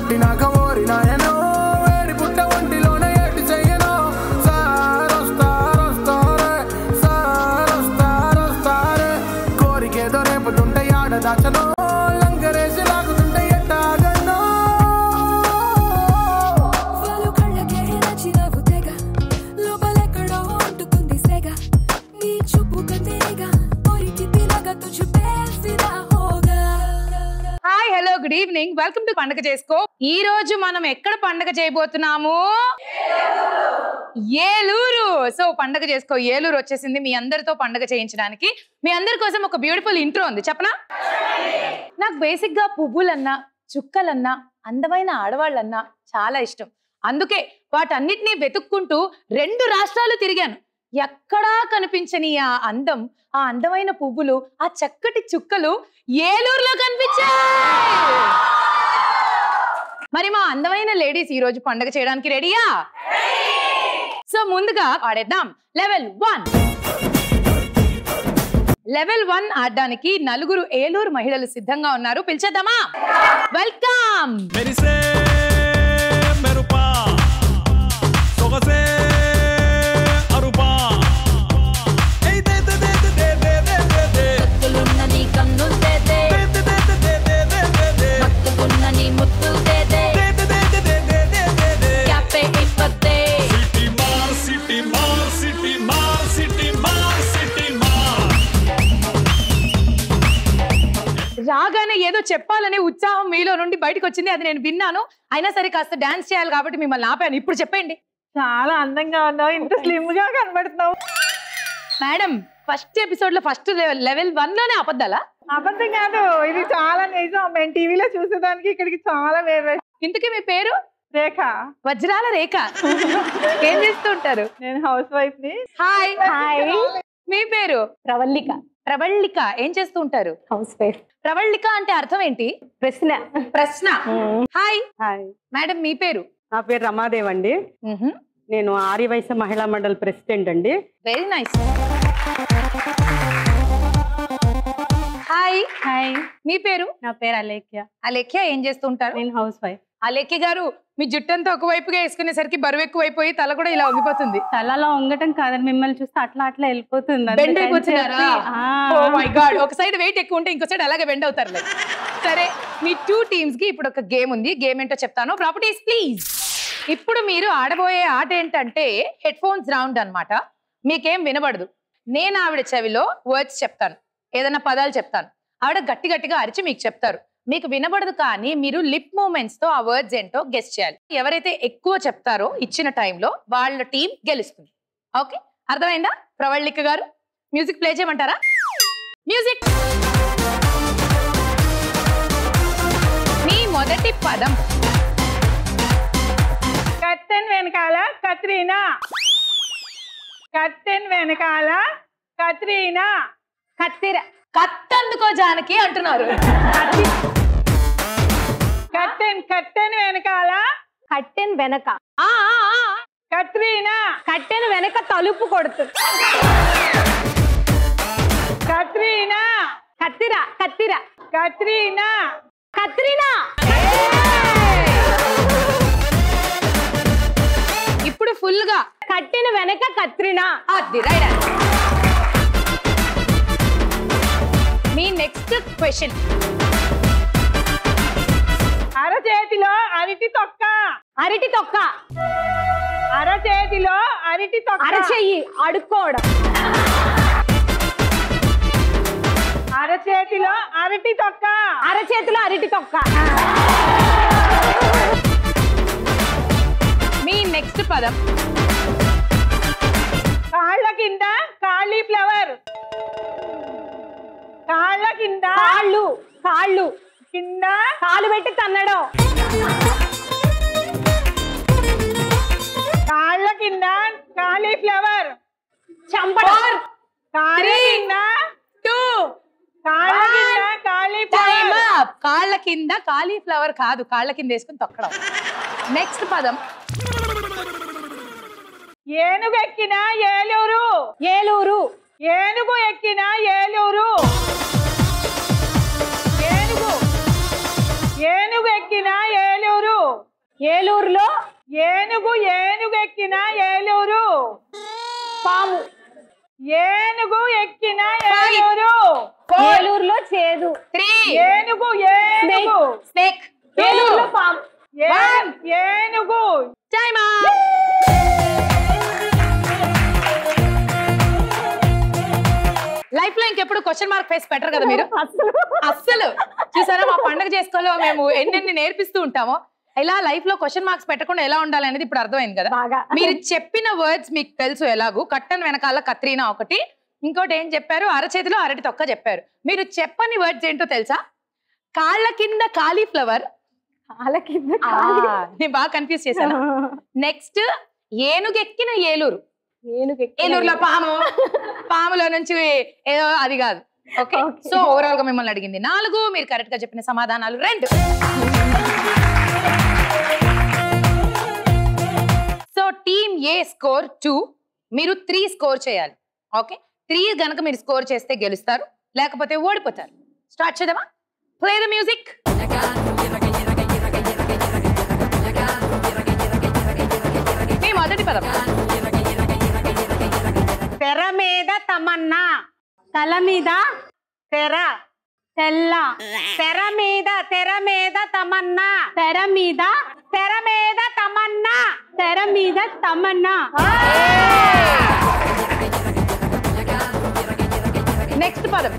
పుట్టినాక ఓరినాయనో వేడి పుట్ట ఒంటిలోనే ఏటి చెయ్యనో సార్ వస్తారు వస్తారే సార్ వస్తారు వస్తారే కోరికేదో రేపుతుంటే ఆడ దాచనో లంగరేసి లాగుతుంటే ఎట్టాగనో వాళ్ళు కళ్ళకే నచ్చినావు తెగ లోపలెక్కడో అంటుకుంది సెగ నీ చూపు కందేగా పోరికి తిరగ తుజు పేసిరా హోగా hi hello good evening welcome to పండగ చేసుకో ఈ రోజు మనం ఎక్కడ పండగ చేయబోతున్నాము ఏలూరు సో పండగ చేసుకో ఏలూరు వచ్చేసింది మీ అందరితో పండగ చేయించడానికి మీ అందరి కోసం ఒక బ్యూటిఫుల్ ఇంట్రో ఉంది చెప్పనా నాకు బేసిక్ గా పువ్వులన్నా చుక్కలన్నా అందమైన ఆడవాళ్ళన్నా చాలా ఇష్టం అందుకే వాటన్నిటినీ వెతుక్కుంటూ రెండు రాష్ట్రాలు తిరిగాను ఎక్కడా కనిపించని ఆ అందం ఆ అందమైన పువ్వులు ఆ చక్కటి చుక్కలు ఏలూరులో కనిపించాయి మరి మా అందమైన లేడీస్ ఈ రోజు పండగ చేయడానికి రెడీయా సో ముందుగా ఆడేద్దాం లెవెల్ వన్ లెవెల్ వన్ ఆడడానికి నలుగురు ఏలూరు మహిళలు సిద్ధంగా ఉన్నారు పిలిచేద్దామా వెల్కమ్ మెరిసే మెరుపా సొగసే అరుపా ఏయ్ దే దే దే దే దే దే దే దే. కత్తులున్న నీ కన్నులు తేదే దే దే దే దే దే దే దే దే. మత్తుకున్న నీ ముత్తులు తేదే దే దే దే దే దే దే దే దే. క్యాపే ఇప్పతే సిటీ మార్ సిటీ మార్ సిటీ మార్ సిటీ మార్ సిటీ మార్ రాగానే ఏదో చెప్పాలనే ఉత్సాహం మీలో నుండి బయటకు వచ్చింది అది నేను విన్నాను అయినా సరే కాస్త డాన్స్ చేయాలి కాబట్టి మిమ్మల్ని ఆపాను ఇప్పుడు చెప్పండి చాలా అందంగా ఉన్నావు ఇంత స్లిమ్ గా కనబడుతున్నావు మేడం ఫస్ట్ ఎపిసోడ్ లో ఫస్ట్ లెవెల్ వన్ లోనే అబద్ధాలా అబద్ధం కాదు ఇది చాలా నిజం మేము టీవీలో చూసేదానికి ఇక్కడికి చాలా వేరే ఇంతకీ మీ పేరు రేఖ వజ్రాల రేఖ ఏం చేస్తూ ఉంటారు నేను హౌస్ వైఫ్ ని హాయ్ హాయ్ మీ పేరు ప్రవల్లిక ప్రవళిక ఏం చేస్తూ ఉంటారు హౌస్ వైఫ్ ప్రవళిక అంటే అర్థం ఏంటి ప్రశ్న ప్రశ్న హాయ్ హాయ్ మేడం మీ పేరు నా పేరు రమాదేవ్ అండి నేను ఆర్యవైశ్య మహిళా మండలి ప్రెసిడెంట్ అండి వెరీ నైస్ హాయ్ హాయ్ మీ పేరు నా పేరు అలేఖ్య అలేఖ్య ఏం చేస్తూ ఉంటారు నేను హౌస్ వైఫ్ అలేఖ్య గారు మీ జుట్టంతా ఒకవైపుగా వేసుకునేసరికి బరువు ఎక్కువైపోయి తల కూడా ఇలా వంగిపోతుంది తలలో వంగటం కాదని మిమ్మల్ని చూస్తే అట్లా అట్లా వెళ్ళిపోతుంది బెండ్ అందుకని అయిపోతున్నారా చెప్పి, ఆ. ఓ మై గాడ్ ఒక సైడ్ వెయిట్ ఎక్కువ ఉంటే ఇంకో సైడ్ అలాగే బెండ్ అవుతారు సరే మీ టూ టీమ్స్ కి ఇప్పుడు ఒక గేమ్ ఉంది గేమ్ ఏంటో చెప్తాను ప్రాపర్టీస్ ప్లీజ్ ఇప్పుడు మీరు ఆడబోయే ఆట ఏంటంటే హెడ్ ఫోన్స్ రౌండ్ అన్నమాట మీకేం వినబడదు నేను ఆవిడ చెవిలో వర్డ్స్ చెప్తాను ఏదైనా పదాలు చెప్తాను ఆవిడ గట్టి గట్టిగా అరిచి మీకు చెప్తారు మీకు వినబడదు కానీ మీరు లిప్ మూమెంట్స్ తో ఆ వర్డ్స్ ఏంటో గెస్ట్ చేయాలి ఎవరైతే ఎక్కువ చెప్తారో ఇచ్చిన టైంలో వాళ్ళ టీం గెలుస్తుంది ఓకే అర్థమైందా ప్రవళిక గారు మ్యూజిక్ ప్లే చేయమంటారా మ్యూజిక్ మీ మొదటి పదం కత్తెన్ వెనకాల కత్రీనా కత్తెన్ వెనకాల కత్రీనా కత్తిర కత్తందుకో జానకి అంటున్నారు కత్తెన్ కత్తెన్ వెనకాల కట్టెన్ వెనక ఆ, ఆ, ఆ. కత్రీనా కట్టెన్ వెనక తలుపు కొడుతుంది కత్రీనా కత్తిర కత్తిర కత్రీనా కత్రినా ఇప్పుడు ఫుల్ గా కట్టెన వెనక కత్రినా అది రైట్ మీ నెక్స్ట్ క్వశ్చన్ అరచేతిలో అరటి తొక్క అరటి తొక్క అరచేతిలో అరటి తొక్క అరచెయ్యి అడుక్కోవడం అరచేతిలో అరటి తొక్క అరచేతిలో అరటి తొక్క మీ నెక్స్ట్ పదం కాళ్ళ కింద కాలీఫ్లవర్ కాళ్ళ కింద కాళ్ళు కాళ్ళు కింద కాలు పెట్టి తన్నడం కాళ్ళ కింద కాలీఫ్లవర్ చంపడం కాళ్ళ కింద టూ కాళ్ళ కింద టైమ్ కాలీఫ్లవర్ అప్ కాళ్ళ కింద కాలీఫ్లవర్ కాదు కాళ్ళ కింద వేసుకుని తొక్కడం నెక్స్ట్ పదం ఏనుగు ఎక్కిన ఏలూరు ఏలూరు ఏనుగు ఎక్కిన ఏలూరు ఏనుగు ఏనుగు ఎక్కిన ఏలూరు ఏలూరులో ఏనుగు ఏనుగు ఎక్కిన ఏలూరు పాము ఏనుగు ఎక్కిన ఏలూరు ఏలూరులో చేదు త్రీ ఏనుగు ఏనుగు స్నేక్ ఏలూరులో పాము ఏ- ఏనుగు టైమ్ లైఫ్ లో ఇంకెప్పుడు క్వశ్చన్ మార్క్ ఫేస్ పెట్టరు కదా మీరు అసలు అస్సలు చూసారా మా పండుగ చేసుకోలో మేము ఎన్నెన్ని నేర్పిస్తూ ఉంటామో ఇలా లైఫ్ లో క్వశ్చన్ మార్క్స్ పెట్టకుండా ఎలా ఉండాలి అనేది ఇప్పుడు అర్థమైంది కదా బాగా మీరు చెప్పిన వర్డ్స్ మీకు తెలుసు ఎలాగూ కట్టన్ వెనకాల కత్రీనా ఒకటి ఇంకోటి ఏం చెప్పారు అరచేతిలో అరటి తొక్క చెప్పారు మీరు చెప్పని వర్డ్స్ ఏంటో తెలుసా కాళ్ళ కింద కాలీఫ్లవర్ కాళ్ళ కింద కాలి. నేను బాగా కన్ఫ్యూజ్ చేశాను నెక్స్ట్ ఏనుగెక్కిన ఏలూరు ఏనుగు ఎక్కిన ఏలూరులో పాము పాములో నుంచి ఏదో అది కాదు ఓకే Okay. సో ఓవరాల్ గా మిమ్మల్ని అడిగింది నాలుగు మీరు కరెక్ట్ గా చెప్పిన సమాధానాలు రెండు so team A score two మీరు త్రీ స్కోర్ చేయాలి ఓకే త్రీ గనక మీరు స్కోర్ చేస్తే గెలుస్తారు లేకపోతే ఓడిపోతారు స్టార్ట్ చేద్దామా ప్లే ద మ్యూజిక్ మీ మొదటి పదం తెర మీద తమన్నా తల మీద తెర తెల్ల తెర మీద తెర మీద తమన్నా తెర మీద తెర మీద తమన్నా తెర మీద తమన్నా నెక్స్ట్ పదం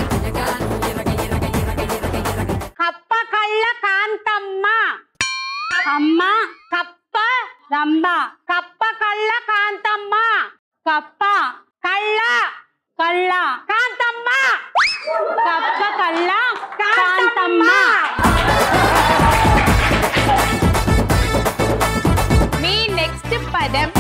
కప్ప కళ్ళ కాంతమ్మ అమ్మ కప్ప రంబ కప్ప కళ్ళ కాంతమ్మ కప్ప కళ్ళ కళ్ళ కాంతమ్మ కప్ప కళ్ళ కాంతమ్మ మీ నెక్స్ట్ పదం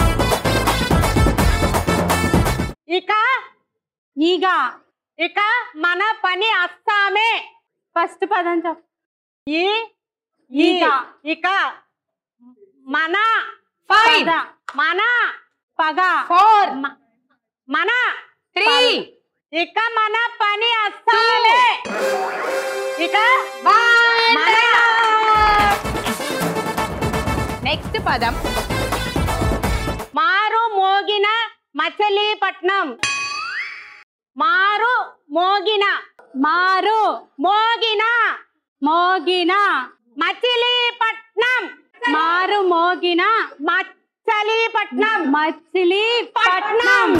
ఇక ఈగ ఇక మన పని అస్సామే ఫస్ట్ పదం చెప్పు ఈ ఈగ ఇక మన Fine. పగ. మన పగ ఫోర్ మ- మన త్రీ ఇక మన పని అస్సామే ఇక మన నెక్స్ట్ పదం మారు మోగిన మచిలీపట్నం మారు మోగిన మారు మోగిన మోగిన మచిలీపట్నం మారు మోగిన మచ్చలీపట్నం మచిలీపట్నం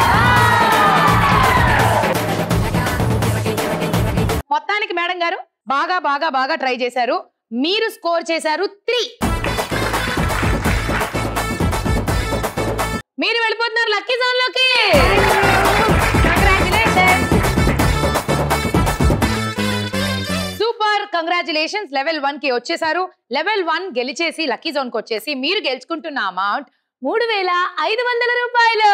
మొత్తానికి మేడం గారు బాగా బాగా బాగా ట్రై చేశారు మీరు స్కోర్ చేశారు త్రీ మీరు వెళ్ళిపోతున్నారు లక్కీ జోన్ లోకి సూపర్ కంగ్రాచులేషన్స్ లెవెల్ వన్ కి వచ్చేసారు లెవెల్ వన్ గెలిచేసి లక్కీ జోన్ కి వచ్చేసి మీరు గెలుచుకుంటున్న అమౌంట్ మూడు వేల ఐదు వందల రూపాయలు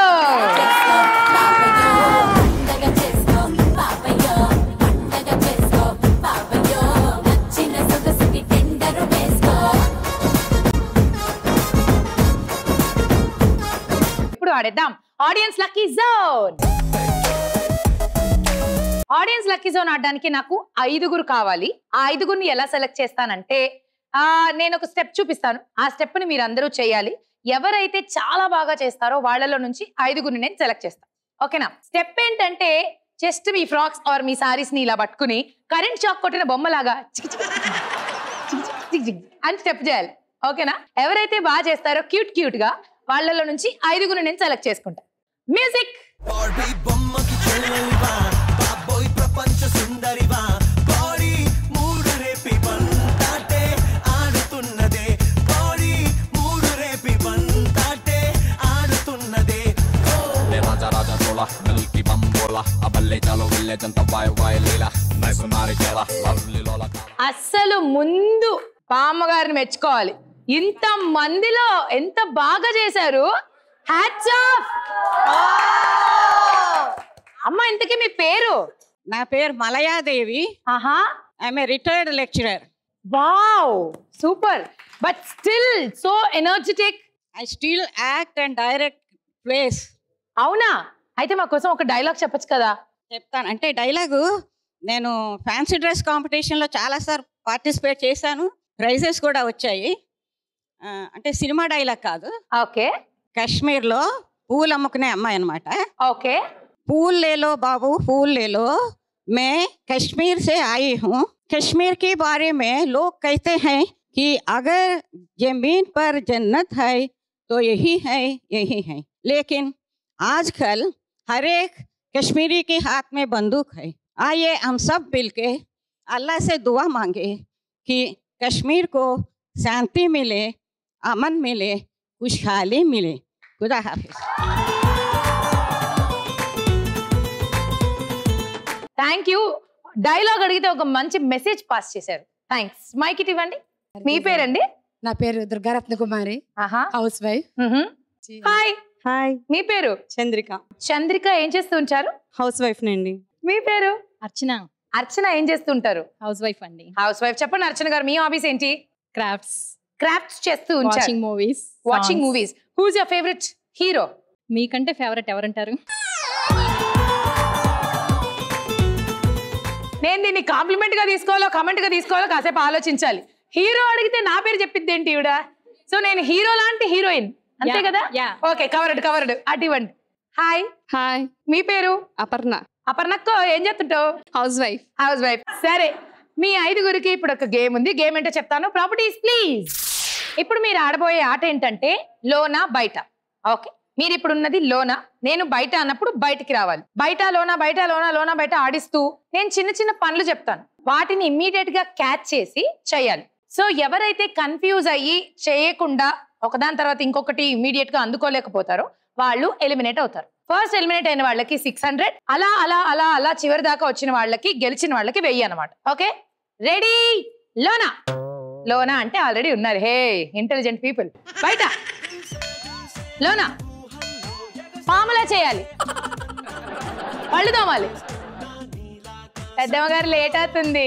పండగ చేసుకో పాపయ్యో పండగ చేసుకో పాపయ్యో నచ్చిన సొగసుకి టెండరు వేసుకో ఇప్పుడు ఆడేద్దాం audience lucky zone audience lucky zone ఆడడానికి నాకు ఐదుగురు కావాలి ఆ ఐదుగురిని ఎలా సెలెక్ట్ చేస్తానంటే ఆ నేను ఒక స్టెప్ చూపిస్తాను ఆ స్టెప్ ని మీరు అందరూ చేయాలి ఎవరైతే చాలా బాగా చేస్తారో వాళ్ళలో నుంచి ఐదుగురిని నేను సెలెక్ట్ చేస్తాను ఓకేనా స్టెప్ ఏంటంటే జస్ట్ మీ ఫ్రాక్స్ ఆర్ మీ సారీస్ ని ఇలా పట్టుకుని కరెంట్ షాక్ కొట్టిన బొమ్మలాగా చికి చికి చికి చికి చికి చికి అని స్టెప్ చేయాలి ఓకేనా ఎవరైతే బాగా చేస్తారో క్యూట్ క్యూట్ గా వాళ్ళలో నుంచి ఐదుగురు నేను సెలెక్ట్ చేసుకుంటా మ్యూజిక్ బాడీ బొమ్మకి చెల్లెలివా బాబోయ్ ప్రపంచ సుందరివా బాడీ మూడు రేపి బంతాటే ఆడుతున్నదే బాడీ మూడు రేపి బంతాటే ఆడుతున్నదే Le raja raja sola, milky bambola A balle chalo ville janta vai vai lila Nice marikela, lovely lola అస్సలు ముందు పామ్మగారిని మెచ్చుకోవాలి ఇంత మందిలో ఎంత బాగా చేశారు హ్యాట్స్ ఆఫ్ అమ్మ ఇంతకీ మీ పేరు నా పేరు మలయాదేవి ఆహా I'm a retired lecturer wow super but still so energetic I still act and direct plays అవునా అయితే మా కోసం ఒక డైలాగ్ చెప్పొచ్చు కదా చెప్తాను అంటే డైలాగు నేను ఫ్యాన్సీ డ్రెస్ కాంపిటీషన్లో చాలాసార్లు పార్టిసిపేట్ చేశాను ప్రైజెస్ కూడా వచ్చాయి ఆ, అంటే సినిమా డైలాగ్ కాదు ఓకే కశ్మీర్లో పూలు అమ్ముకునే అమ్మాయి అనమాట ఓకే फूल ले लो बाबू फूल ले लो मैं कश्मीर से आई हूँ कश्मीर के बारे में लोग कहते हैं कि अगर जमीन पर जन्नत है तो यही है यही है लेकिन आजकल हर एक कश्मीरी के हाथ में बंदूक है आइए हम सब मिलके अल्लाह से दुआ मांगे कि कश्मीर को शांति मिले अमन मिले खुशहाली मिले खुदा हाफिज థ్యాంక్ యూ డైలాగ్ అడిగితే ఒక మంచి మెసేజ్ పాస్ చేశారు థ్యాంక్స్ మైక్ ఇట్ ఇవ్వండి మీ పేరండి నా పేరు దుర్గారత్న కుమారి ఆహా హౌస్ వైఫ్ హాయ్ హాయ్ మీ పేరు చంద్రిక చంద్రిక ఏం చేస్తూ ఉంటారు హౌస్ వైఫ్ నండి మీ పేరు అర్చన అర్చన ఏం చేస్తుంటారు హౌస్ వైఫ్ అండి హౌస్ వైఫ్ చెప్పండి అర్చన గారు మీ హాబీస్ ఏంటి క్రాఫ్ట్స్ క్రాఫ్ట్స్ చేస్తూ ఉంటారు watching movies watching movies who's your favourite hero మీకంటే ఫేవరెట్ ఎవరంటారు నేను దీన్ని కాంప్లిమెంట్ గా తీసుకోవాలో కమెంట్ గా తీసుకోవాలో కాసేపు ఆలోచించాలి హీరో అడిగితే నా పేరు చెప్పిద్ది ఏంటి ఈవిడ సో నేను హీరో లాంటి హీరోయిన్ అంతే Yeah, కదా yeah. ఓకే కవర్డ్ కవర్డ్ అటు ఇవ్వండి హాయ్ హాయ్ మీ పేరు అపర్ణ అపర్ణక్కో ఏం చేస్తుంటావు హౌస్ వైఫ్ హౌస్ వైఫ్ సరే మీ ఐదుగురికి ఇప్పుడు ఒక గేమ్ ఉంది గేమ్ ఏంటో చెప్తాను ప్రాపర్టీస్ ప్లీజ్ ఇప్పుడు మీరు ఆడబోయే ఆట ఏంటంటే లోన బయట ఓకే మీరు ఇప్పుడు ఉన్నది లోన నేను బయట అన్నప్పుడు బయటికి రావాలి బయట లోన బయట లోన లోన బయట ఆడిస్తూ నేను చిన్న చిన్న పనులు చెప్తాను వాటిని ఇమ్మీడియట్ గా క్యాచ్ చేసి చేయాలి సో ఎవరైతే కన్ఫ్యూజ్ అయ్యి చేయకుండా ఒకదాని తర్వాత ఇంకొకటి ఇమ్మీడియట్ గా అందుకోలేకపోతారో వాళ్ళు ఎలిమినేట్ అవుతారు ఫస్ట్ ఎలిమినేట్ అయిన వాళ్ళకి సిక్స్ హండ్రెడ్ అలా అలా అలా అలా చివరి దాకా వచ్చిన వాళ్ళకి గెలిచిన వాళ్ళకి వెయ్యి అనమాట ఓకే రెడీ లోనా లోనా అంటే ఆల్రెడీ ఉన్నారు హే ఇంటెలిజెంట్ పీపుల్ బయట లోనా పాములా చేయాలి పళ్ళు తోమాలి పెద్దమ్మ గారు లేట్ అవుతుంది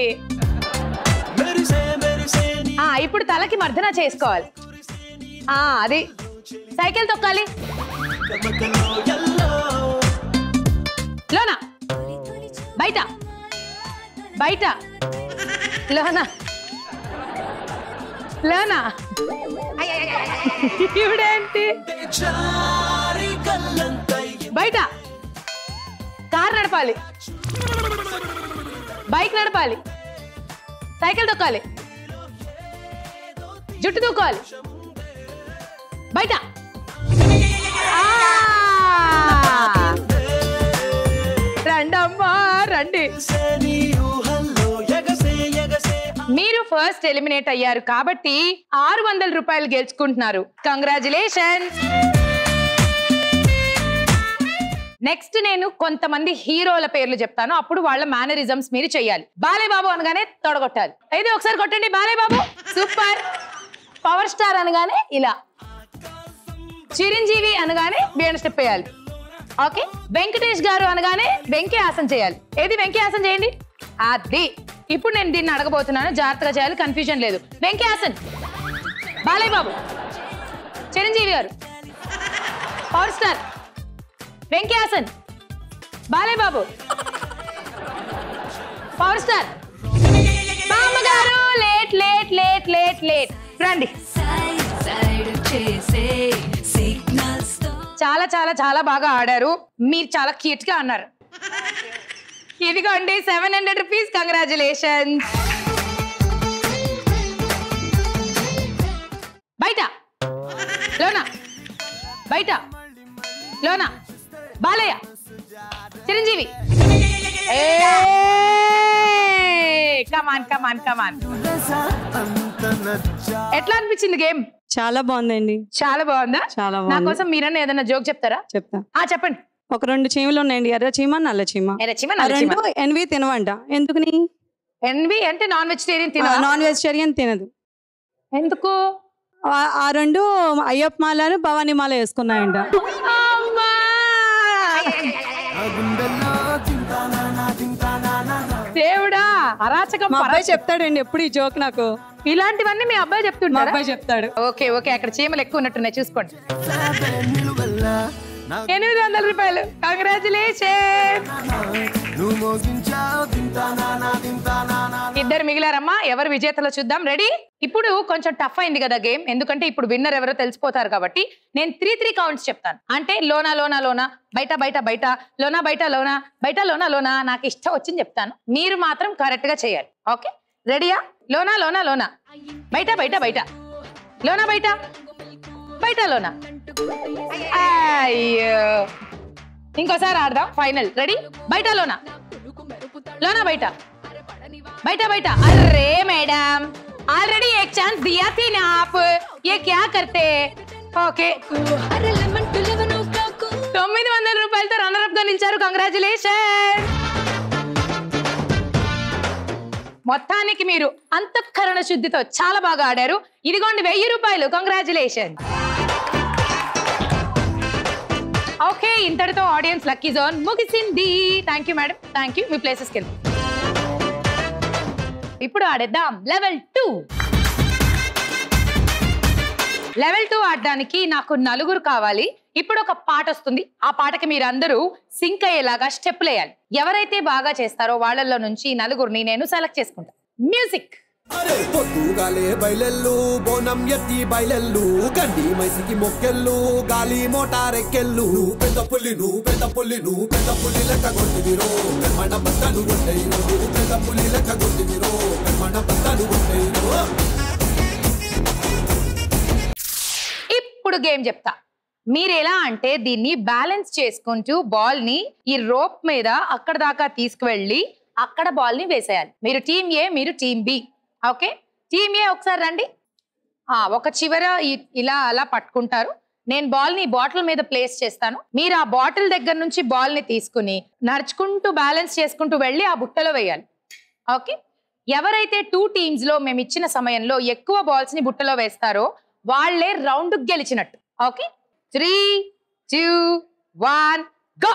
ఆ ఇప్పుడు తలకి మర్దన చేసుకోవాలి ఆ అది సైకిల్ తొక్కాలి లోనా బయట బయట లోనా లోనా ఇవిడేంటి బయట కార్ నడపాలి బైక్ నడపాలి సైకిల్ తొక్కాలి జుట్టు తూకోవాలి బయట ఆ! రండమ్మా రండి మీరు ఫస్ట్ ఎలిమినేట్ అయ్యారు కాబట్టి ఆరు వందల రూపాయలు గెలుచుకుంటున్నారు కంగ్రాచులేషన్ నెక్స్ట్ నేను కొంతమంది హీరోల పేర్లు చెప్తాను అప్పుడు వాళ్ళ మేనరిజమ్స్ మీరు చెయ్యాలి బాలే బాబు అనగానే తొడగొట్టాలి అయితే ఒకసారి కొట్టండి బాలే బాబు సూపర్ పవర్ స్టార్ అనగానే ఇలా చిరంజీవి అనగానే బియన్ స్టెప్ వేయాలి ఓకే వెంకటేష్ గారు అనగానే వెంకీ ఆసన్ చేయాలి ఏది వెంకీ ఆసన్ చేయండి అది ఇప్పుడు నేను దీన్ని అడగబోతున్నాను జాగ్రత్తగా చేయాలి కన్ఫ్యూజన్ లేదు Venky ఆసన్ Balayya Babu Chiranjeevi garu power star Venky Haasan Balayya Babu power star బామ్మగారు late late late late late రండి చాలా చాలా చాలా బాగా ఆడారు మీరు చాలా క్యూట్ గా అన్నారు ఇదిగోండి సెవెన్ హండ్రెడ్ రూపీస్ కంగ్రాచులేషన్ బయట లోనా బయట లోనా బాలయ్య చిరంజీవి కమాన్ కమాన్ కమాన్ ఎట్లా అనిపించింది గేమ్ చాలా బాగుందండి చాలా బాగుందా చాలా నా బాగుంది కోసం మీరన్నా ఏదైనా జోక్ చెప్తారా చెప్తా ఆ చెప్పండి ఒక రెండు చీమలు ఉన్నాయండి ఎర్ర చీమ నల్ల చీమ ఎర్ర చీమ, ఆ నల్ల చీమ. రెండు ఎన్వి తినవంట ఎందుకని ఎన్వి అంటే నాన్ వెజిటేరియన్ తిన నాన్ వెజిటేరియన్ తినదు ఎందుకు ఆ- ఆ రెండు అయ్యప్ప మాలను భవానీ మాల వేసుకున్నాయంట దేవుడా అరాచకం మా అబ్బాయి పరాచకం. చెప్తాడండి ఎప్పుడు ఈ జోక్ నాకు ఇలాంటివన్నీ మీ అబ్బాయి చెప్తుంటారా మా అబ్బాయి చెప్తాడు ఓకే ఓకే అక్కడ చీమలు ఎక్కువ ఉన్నట్టున్నాయి చూసుకోండి ఎనిమిది వందల రూపాయలు కంగ్రాచులేషన్ ఇద్దరు మిగిలారమ్మా ఎవరు విజేతలో చూద్దాం రెడీ ఇప్పుడు కొంచెం టఫ్ అయింది కదా గేమ్ ఎందుకంటే ఇప్పుడు విన్నర్ ఎవరో తెలిసిపోతారు కాబట్టి నేను త్రీ త్రీ కౌంట్స్ చెప్తాను అంటే లోనా లోనా లోనా బయట బయట బయట లోనా బయట లోనా బయట లోనా లోనా నాకు ఇష్టం వచ్చింది చెప్తాను మీరు మాత్రం కరెక్ట్ గా చేయాలి ఓకే రెడీయా లోనా లోనా లోనా బయట బయట బయట లోనా బయట బయట లోనా అయ్యో ఇంకోసారి ఆడదాం ఫైనల్ రెడీ బయట లోనా లోనా బయట బయట బయట अरे मैडम ऑलरेडी एक चांस दिया थी ना आप ये क्या करते ఓకే తొమ్మిది వందల రూపాయలతో రన్నర్ అప్ గా నిలిచారు కంగ్రాచులేషన్ మొత్తానికి మీరు అంతఃకరణ శుద్ధితో చాలా బాగా ఆడారు ఇదిగోండి వెయ్యి రూపాయలు కంగ్రాచులేషన్ ఓకే ఇంతటితో ఆడియన్స్ లక్కీ జోన్ ముగిసింది thank you madam thank you మీ ప్లేసెస్కి వెళ్ళి ఇప్పుడు ఆడేద్దాం లెవెల్ టూ లెవెల్ టూ ఆడడానికి నాకు నలుగురు కావాలి ఇప్పుడు ఒక పాట వస్తుంది ఆ పాటకి మీరందరూ సింక్ అయ్యేలాగా స్టెప్లు వేయాలి ఎవరైతే బాగా చేస్తారో వాళ్ళల్లో నుంచి నలుగురిని నేను సెలెక్ట్ చేసుకుంటా మ్యూజిక్ పొద్దుగాలే బయలెల్లు బోనం ఎత్తి బయలెల్లు గండి మైసికి మొక్కెళ్ళు గాలి మోటారెక్కెళ్ళు నువ్వు పెద్ద పుల్లి నువ్వు పెద్ద పుల్లి నువ్వు పెద్ద పుల్లి లెక్క కొట్టిదిరో కర్మణ బద్దలు కొట్టేయో నువ్వు పెద్ద పుల్లి లెక్క కొట్టిదిరో కర్మణ బద్దలు కొట్టేయో ఇప్పుడు గేమ్ చెప్తా మీరు ఎలా అంటే దీన్ని బ్యాలెన్స్ చేసుకుంటూ బాల్ ని ఈ రోప్ మీద అక్కడ దాకా తీసుకువెళ్ళి అక్కడ బాల్ ని వేసేయాలి మీరు టీమ్ ఏ మీరు team B okay team A ఒకసారి రండి ఆ, ఒక చివర ఈ- ఇలా అలా పట్టుకుంటారు నేను బాల్ ని బాటిల్ మీద ప్లేస్ చేస్తాను మీరు ఆ బాటిల్ దగ్గర నుంచి బాల్ ని తీసుకుని నడుచుకుంటూ బ్యాలెన్స్ చేసుకుంటూ వెళ్ళి ఆ బుట్టలో వేయాలి ఓకే ఎవరైతే టూ టీమ్స్ లో మేము ఇచ్చిన సమయంలో ఎక్కువ బాల్స్ ని బుట్టలో వేస్తారో వాళ్ళే రౌండ్ గెలిచినట్టు okay three two one go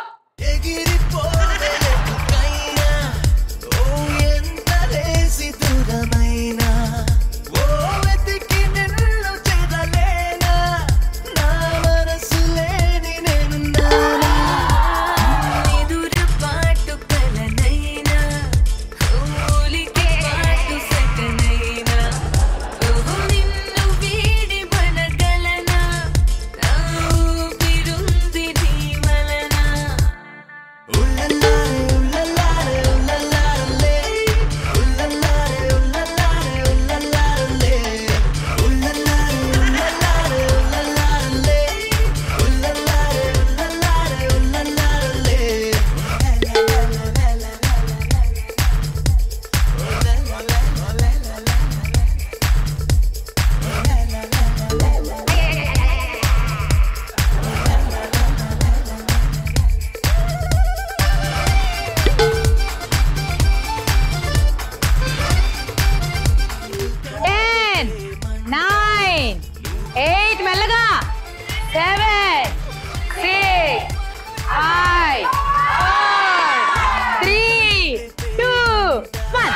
ten nine eight మెల్లగా seven six five four three two one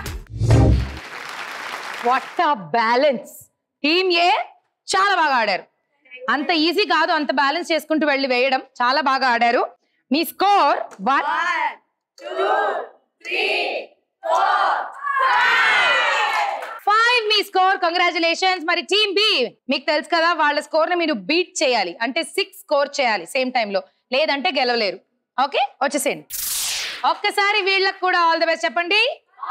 what ఆ బ్యాలెన్స్ టీమ్ ఏ చాలా బాగా ఆడారు అంత ఈజీ కాదు అంత బ్యాలెన్స్ చేసుకుంటూ వెళ్ళి వేయడం చాలా బాగా ఆడారు మీ స్కోర్ వన్ ఫైవ్ మీ స్కోర్ కంగ్రాచులేషన్స్ మరి టీమ్ బి మీకు తెలుసు కదా వాళ్ళ స్కోర్ ని మీరు బీట్ చేయాలి అంటే సిక్స్ స్కోర్ చేయాలి సేమ్ లో లేదంటే గెలవలేరు ఓకే వచ్చేసేయండి ఒక్కసారి వీళ్ళకి కూడా ఆల్ ది బెస్ట్ చెప్పండి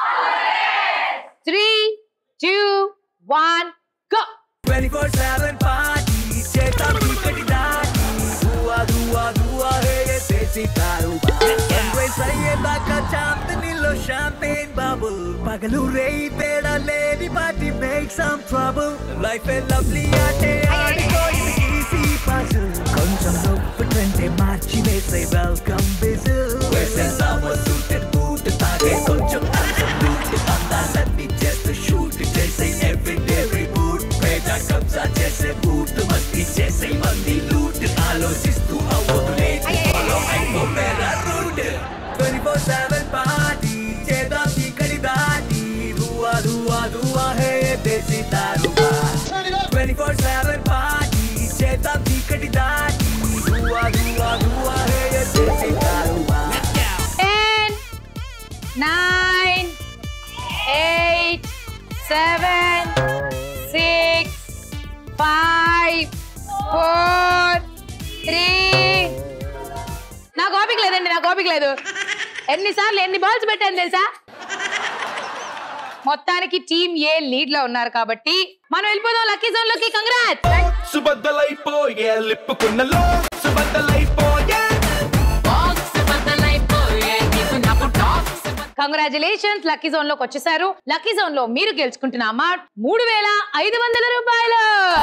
three two one go 24/7 party చేద్దాం చీకటి దాటి దువా దువా దువా హే చేసి కారుబా సన్రైజ్ అయ్యేదాకా చాందనీలో షాంపేన్ బబుల్ పగలు రేయి తేడా లేని party make some trouble life a lovely అంటే ఆడిపోయింది ఈజీ పజల్ కొంచెం నొప్పుంటే మార్చి వేసే వెల్కమ్ బిజిల్ వేసేద్దాము సూటెడ్ బూట్ తాగే కొంచెం కొంచెం లూట్ అందాలన్నీ చేస్తూ షూట్ చేసే ఎవ్రీడే రిబూట్ పేద కబ్జా చేసే బూట్ మస్తి చేసే మంది లూట్ ఆలోచిస్తూ అవ్వదులేదు ఫాలో అయిపోవేరా route twenty four seven party చేద్దాం చీకటి దాటి దువా దువా దువా హే దేశీ దారుబా ట్వంటీ ఫోర్ సెవెన్ పార్టీ చేద్దాం చీకటి దాటి దువా దువా దువా హే దేశీ దారుబా ten nine eight seven six five four three నాకు ఓపిక లేదండి నాకు ఓపిక లేదు ఎన్నిసార్లు ఎన్ని బాల్స్ పెట్టాను తెలుసా మొత్తానికి టీమ్ ఏ లీడ్ లో ఉన్నారు కాబట్టి మనం వెళ్ళిపోదాం లక్కీ జోన్ లోకి కంగ్రాట్ సుబద్దలైపోయే లిప్పుకున్నలో సుబద్దలైపోయే కంగ్రాచులేషన్స్ లక్కీ జోన్ లోకి వచ్చేసారు లక్కీ జోన్ లో మీరు గెలుచుకుంటున్న అమౌంట్ మూడు వేల ఐదు వందల రూపాయలు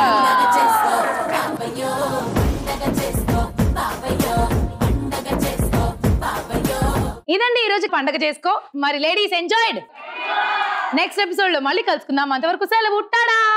ఇదండి ఈ రోజు పండగ చేసుకో మరి లేడీస్ ఎంజాయ్డ్ నెక్స్ట్ ఎపిసోడ్ లో మళ్ళీ కలుసుకుందాం అంతవరకు సెలవు టాడా